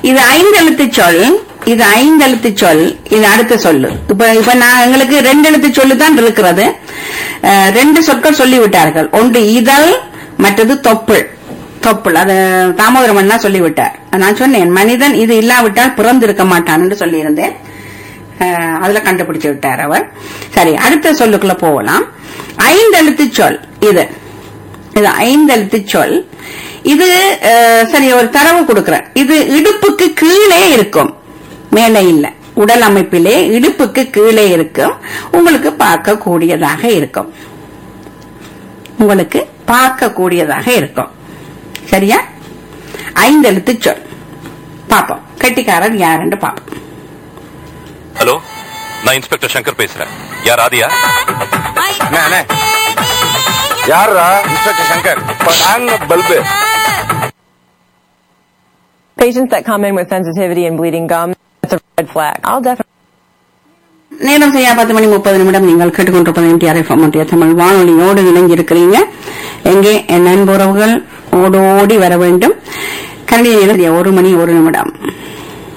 இது ஐந்தெழுத்து சொல் இது ஐந்தெழுத்து சொல் இது அடுத்த சொல்லு இப்ப இப்ப நான் எங்களுக்கு ரெண்டு எழுத்து சொல்லு தான் இருக்கிறது அஹ், ரெண்டு சொற்கள் சொல்லிவிட்டார்கள் ஒன்று இதழ் மற்றது தொப்புள் தொப்புள் அது தாமோதரம் தான் சொல்லிவிட்டார் நான் சொன்னேன் மனிதன் இது இல்லாவிட்டால் பிறந்திருக்க மாட்டான் என்று சொல்லியிருந்தேன் அஹ், அதுல கண்டுபிடிச்சு விட்டார் அவர் சரி அடுத்த சொல்லுக்குள்ள போகலாம் ஐந்தெழுத்து சொல் இது இது ஐந்தெழுத்து சொல் இது அஹ், சரி ஒரு தரவு கொடுக்கிறேன் இது இடுப்புக்கு கீழே இருக்கும் மேலே இல்ல உடல் அமைப்பிலே இடுப்புக்கு கீழே இருக்கும் உங்களுக்கு பார்க்கக்கூடியதாக இருக்கும் உங்களுக்கு பார்க்கக்கூடியதாக இருக்கும் சரியா ஐந்தெழுத்து சொல் பாப்போம் கெட்டிக்காரர் யாருன்னு பாப்போம் ஹலோ நான் இன்ஸ்பெக்டர் சங்கர் பேசுறேன் யார் ஆதியா அண்ணே, அண்ணே. யாருடா இன்ஸ்பெக்டர் சங்கர் நாங்க bulb Patients that come in with sensitivity and bleeding gum, that's a red flag. I'll definitely நேரம் செய்யா பத்து மணி முப்பது நிமிடம் நீங்கள் கேட்டுக்கொண்டிருப்பது எம்டிஆர் எஃப்எம் தமிழ் வானொலியோடு இணைஞ்சிருக்கிறீங்க எங்கே என் நண்புறவுகள் ஓடோடி வர வேண்டும் கரண்டிய நேரம் ஒரு மணி ஒரு நிமிடம்